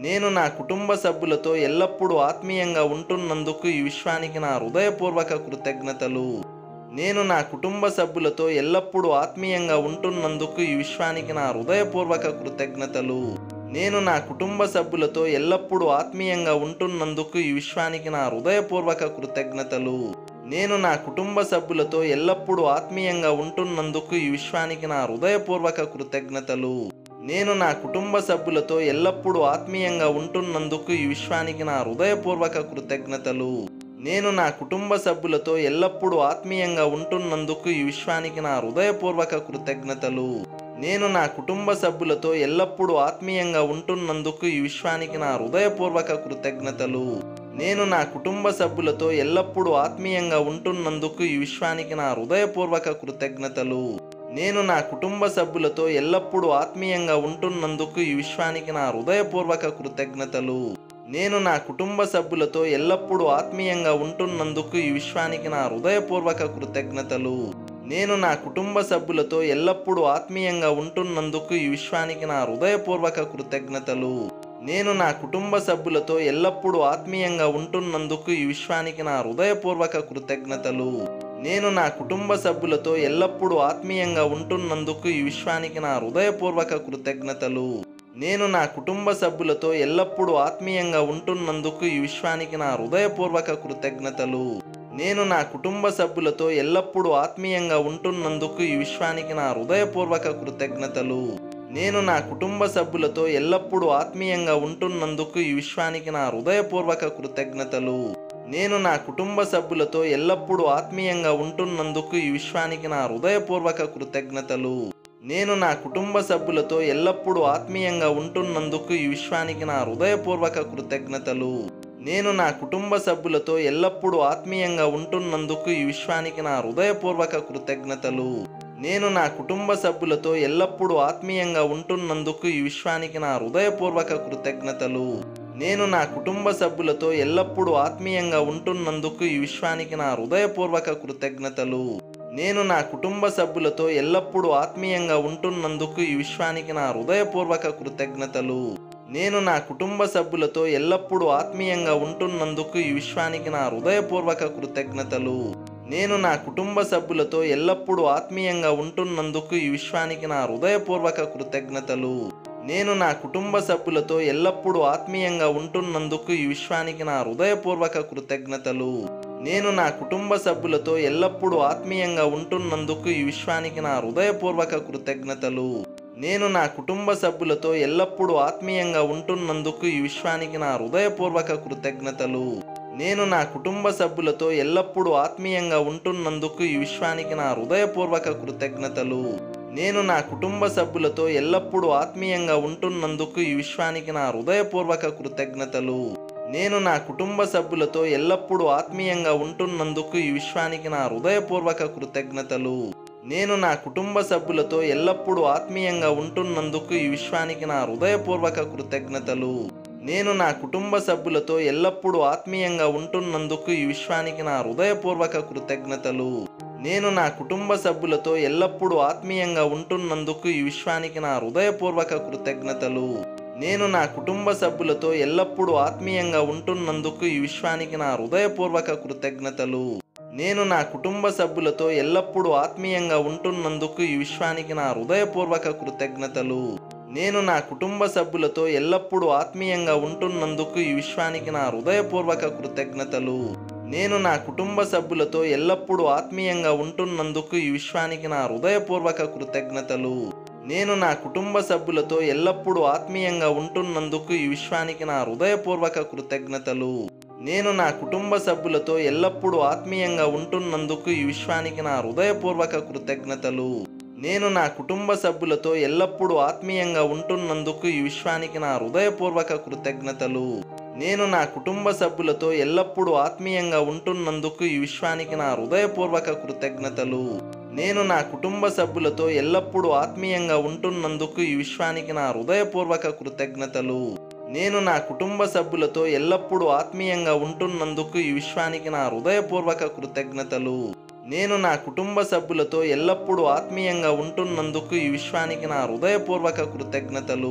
నేను నా కుటుంబ సభ్యులతో ఎల్లప్పుడూ ఆత్మీయంగా ఉంటున్నందుకు ఈ విశ్వానికి నా హృదయపూర్వక కృతజ్ఞతలు నేను నా కుటుంబ సభ్యులతో ఎల్లప్పుడూ ఆత్మీయంగా ఉంటున్నందుకు ఈ విశ్వానికి నా హృదయపూర్వక కృతజ్ఞతలు నేను నా కుటుంబ సభ్యులతో ఎల్లప్పుడూ ఆత్మీయంగా ఉంటున్నందుకు ఈ విశ్వానికి నా హృదయపూర్వక కృతజ్ఞతలు నేను నా కుటుంబ సభ్యులతో ఎల్లప్పుడూ ఆత్మీయంగా ఉంటున్నందుకు ఈ విశ్వానికి నా హృదయపూర్వక కృతజ్ఞతలు నేను నా కుటుంబ సభ్యులతో ఎల్లప్పుడూ ఆత్మీయంగా ఉంటున్నందుకు ఈ విశ్వానికి నా హృదయపూర్వక కృతజ్ఞతలు నేను నా కుటుంబ సభ్యులతో ఎల్లప్పుడూ ఆత్మీయంగా ఉంటున్నందుకు ఈ విశ్వానికి నా హృదయపూర్వక కృతజ్ఞతలు నేను నా కుటుంబ సభ్యులతో ఎల్లప్పుడూ ఆత్మీయంగా ఉంటున్నందుకు ఈ విశ్వానికి నా హృదయపూర్వక కృతజ్ఞతలు నేను నా కుటుంబ సభ్యులతో ఎల్లప్పుడూ ఆత్మీయంగా ఉంటున్నందుకు ఈ విశ్వానికి నా హృదయపూర్వక కృతజ్ఞతలు నేను నా కుటుంబ సభ్యులతో ఎల్లప్పుడూ ఆత్మీయంగా ఉంటున్నందుకు ఈ విశ్వానికి నా హృదయపూర్వక కృతజ్ఞతలు నేను నా కుటుంబ సభ్యులతో ఎల్లప్పుడూ ఆత్మీయంగా ఉంటున్నందుకు ఈ విశ్వానికి నా హృదయపూర్వక కృతజ్ఞతలు నేను నా కుటుంబ సభ్యులతో ఎల్లప్పుడూ ఆత్మీయంగా ఉంటున్నందుకు ఈ విశ్వానికి నా హృదయపూర్వక కృతజ్ఞతలు నేను నా కుటుంబ సభ్యులతో ఎల్లప్పుడూ ఆత్మీయంగా ఉంటున్నందుకు ఈ విశ్వానికి నా హృదయపూర్వక కృతజ్ఞతలు నేను నా కుటుంబ సభ్యులతో ఎల్లప్పుడూ ఆత్మీయంగా ఉంటున్నందుకు ఈ విశ్వానికి నా హృదయపూర్వక కృతజ్ఞతలు నేను నా కుటుంబ సభ్యులతో ఎల్లప్పుడూ ఆత్మీయంగా ఉంటున్నందుకు ఈ విశ్వానికి నా హృదయపూర్వక కృతజ్ఞతలు నేను నా కుటుంబ సభ్యులతో ఎల్లప్పుడూ ఆత్మీయంగా ఉంటున్నందుకు ఈ విశ్వానికి నా హృదయపూర్వక కృతజ్ఞతలు నేను నా కుటుంబ సభ్యులతో ఎల్లప్పుడూ ఆత్మీయంగా ఉంటున్నందుకు ఈ విశ్వానికి నా హృదయపూర్వక కృతజ్ఞతలు నేను నా కుటుంబ సభ్యులతో ఎల్లప్పుడూ ఆత్మీయంగా ఉంటున్నందుకు ఈ విశ్వానికి నా హృదయపూర్వక కృతజ్ఞతలు నేను నా కుటుంబ సభ్యులతో ఎల్లప్పుడూ ఆత్మీయంగా ఉంటున్నందుకు ఈ విశ్వానికి నా హృదయపూర్వక కృతజ్ఞతలు నేను నా కుటుంబ సభ్యులతో ఎల్లప్పుడూ ఆత్మీయంగా ఉంటున్నందుకు ఈ విశ్వానికి నా హృదయపూర్వక కృతజ్ఞతలు నేను నా కుటుంబ సభ్యులతో ఎల్లప్పుడూ ఆత్మీయంగా ఉంటున్నందుకు ఈ విశ్వానికి నా హృదయపూర్వక కృతజ్ఞతలు నేను నా కుటుంబ సభ్యులతో ఎల్లప్పుడూ ఆత్మీయంగా ఉంటున్నందుకు ఈ విశ్వానికి నా హృదయపూర్వక కృతజ్ఞతలు నేను నా కుటుంబ సభ్యులతో ఎల్లప్పుడూ ఆత్మీయంగా ఉంటున్నందుకు ఈ విశ్వానికి నా హృదయపూర్వక కృతజ్ఞతలు నేను నా కుటుంబ సభ్యులతో ఎల్లప్పుడూ ఆత్మీయంగా ఉంటున్నందుకు ఈ విశ్వానికి నా హృదయపూర్వక కృతజ్ఞతలు నేను నా కుటుంబ సభ్యులతో ఎల్లప్పుడూ ఆత్మీయంగా ఉంటున్నందుకు ఈ విశ్వానికి నా హృదయపూర్వక కృతజ్ఞతలు నేను నా కుటుంబ సభ్యులతో ఎల్లప్పుడూ ఆత్మీయంగా ఉంటున్నందుకు ఈ విశ్వానికి నా హృదయపూర్వక కృతజ్ఞతలు నేను నా కుటుంబ సభ్యులతో ఎల్లప్పుడూ ఆత్మీయంగా ఉంటున్నందుకు ఈ విశ్వానికి నా హృదయపూర్వక కృతజ్ఞతలు నేను నా కుటుంబ సభ్యులతో ఎల్లప్పుడూ ఆత్మీయంగా ఉంటున్నందుకు ఈ విశ్వానికి నా హృదయపూర్వక కృతజ్ఞతలు నేను నా కుటుంబ సభ్యులతో ఎల్లప్పుడూ ఆత్మీయంగా ఉంటున్నందుకు ఈ విశ్వానికి నా హృదయపూర్వక కృతజ్ఞతలు నేను నా కుటుంబ సభ్యులతో ఎల్లప్పుడూ ఆత్మీయంగా ఉంటున్నందుకు ఈ విశ్వానికి నా హృదయపూర్వక కృతజ్ఞతలు నేను నా కుటుంబ సభ్యులతో ఎల్లప్పుడూ ఆత్మీయంగా ఉంటున్నందుకు ఈ విశ్వానికి నా హృదయపూర్వక కృతజ్ఞతలు నేను నా కుటుంబ సభ్యులతో ఎల్లప్పుడూ ఆత్మీయంగా ఉంటున్నందుకు ఈ విశ్వానికి నా హృదయపూర్వక కృతజ్ఞతలు నేను నా కుటుంబ సభ్యులతో ఎల్లప్పుడూ ఆత్మీయంగా ఉంటున్నందుకు ఈ విశ్వానికి నా హృదయపూర్వక కృతజ్ఞతలు నేను నా కుటుంబ సభ్యులతో ఎల్లప్పుడూ ఆత్మీయంగా ఉంటున్నందుకు ఈ విశ్వానికి నా హృదయపూర్వక కృతజ్ఞతలు నేను నా కుటుంబ సభ్యులతో ఎల్లప్పుడూ ఆత్మీయంగా ఉంటున్నందుకు ఈ విశ్వానికి నా హృదయపూర్వక కృతజ్ఞతలు నేను నా కుటుంబ సభ్యులతో ఎల్లప్పుడూ ఆత్మీయంగా ఉంటున్నందుకు ఈ విశ్వానికి నా హృదయపూర్వక కృతజ్ఞతలు నేను నా కుటుంబ సభ్యులతో ఎల్లప్పుడూ ఆత్మీయంగా ఉంటున్నందుకు ఈ విశ్వానికి నా హృదయపూర్వక కృతజ్ఞతలు నేను నా కుటుంబ సభ్యులతో ఎల్లప్పుడూ ఆత్మీయంగా ఉంటున్నందుకు ఈ విశ్వానికి నా హృదయపూర్వక కృతజ్ఞతలు నేను నా కుటుంబ సభ్యులతో ఎల్లప్పుడూ ఆత్మీయంగా ఉంటున్నందుకు ఈ విశ్వానికి నా హృదయపూర్వక కృతజ్ఞతలు నేను నా కుటుంబ సభ్యులతో ఎల్లప్పుడూ ఆత్మీయంగా ఉంటున్నందుకు ఈ విశ్వానికి నా హృదయపూర్వక కృతజ్ఞతలు నేను నా కుటుంబ సభ్యులతో ఎల్లప్పుడూ ఆత్మీయంగా ఉంటున్నందుకు ఈ విశ్వానికి నా హృదయపూర్వక కృతజ్ఞతలు నేను నా కుటుంబ సభ్యులతో ఎల్లప్పుడూ ఆత్మీయంగా ఉంటున్నందుకు ఈ విశ్వానికి నా హృదయపూర్వక కృతజ్ఞతలు నేను నా కుటుంబ సభ్యులతో ఎల్లప్పుడూ ఆత్మీయంగా ఉంటున్నందుకు ఈ విశ్వానికి నా హృదయపూర్వక కృతజ్ఞతలు నేను నా కుటుంబ సభ్యులతో ఎల్లప్పుడూ ఆత్మీయంగా ఉంటున్నందుకు ఈ విశ్వానికి నా హృదయపూర్వక కృతజ్ఞతలు నేను నా కుటుంబ సభ్యులతో ఎల్లప్పుడూ ఆత్మీయంగా ఉంటున్నందుకు ఈ విశ్వానికి నా హృదయపూర్వక కృతజ్ఞతలు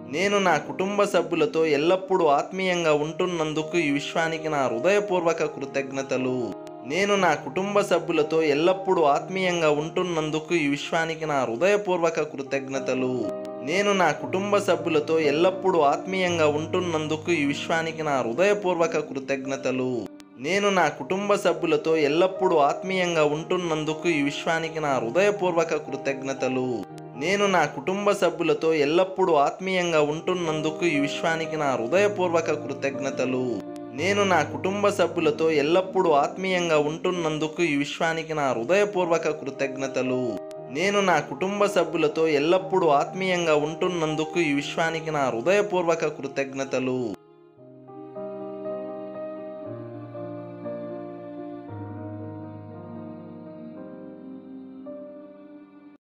నేను నా కుటుంబ సభ్యులతో ఎల్లప్పుడూ ఆత్మీయంగా ఉంటున్నందుకు ఈ విశ్వానికి నా హృదయపూర్వక కృతజ్ఞతలు నేను నా కుటుంబ సభ్యులతో ఎల్లప్పుడూ ఆత్మీయంగా ఉంటున్నందుకు ఈ విశ్వానికి నా హృదయపూర్వక కృతజ్ఞతలు నేను నా కుటుంబ సభ్యులతో ఎల్లప్పుడూ ఆత్మీయంగా ఉంటున్నందుకు ఈ విశ్వానికి నా హృదయపూర్వక కృతజ్ఞతలు నేను నా కుటుంబ సభ్యులతో ఎల్లప్పుడూ ఆత్మీయంగా ఉంటున్నందుకు ఈ విశ్వానికి నా హృదయపూర్వక కృతజ్ఞతలు నేను నా కుటుంబ సభ్యులతో ఎల్లప్పుడూ ఆత్మీయంగా ఉంటున్నందుకు ఈ విశ్వానికి నా హృదయపూర్వక కృతజ్ఞతలు నేను నా కుటుంబ సభ్యులతో ఎల్లప్పుడూ ఆత్మీయంగా ఉంటున్నందుకు ఈ విశ్వానికి నా హృదయపూర్వక కృతజ్ఞతలు నేను నా కుటుంబ సభ్యులతో ఎల్లప్పుడూ ఆత్మీయంగా ఉంటున్నందుకు ఈ విశ్వానికి నా హృదయపూర్వక కృతజ్ఞతలు నేను నా కుటుంబ సభ్యులతో ఎల్లప్పుడూ ఆత్మీయంగా నేను నా కుటుంబ సభ్యులతో ఎల్లప్పుడూ ఆత్మీయంగా ఉంటున్నందుకు ఈ విశ్వానికి నా హృదయపూర్వక కృతజ్ఞతలు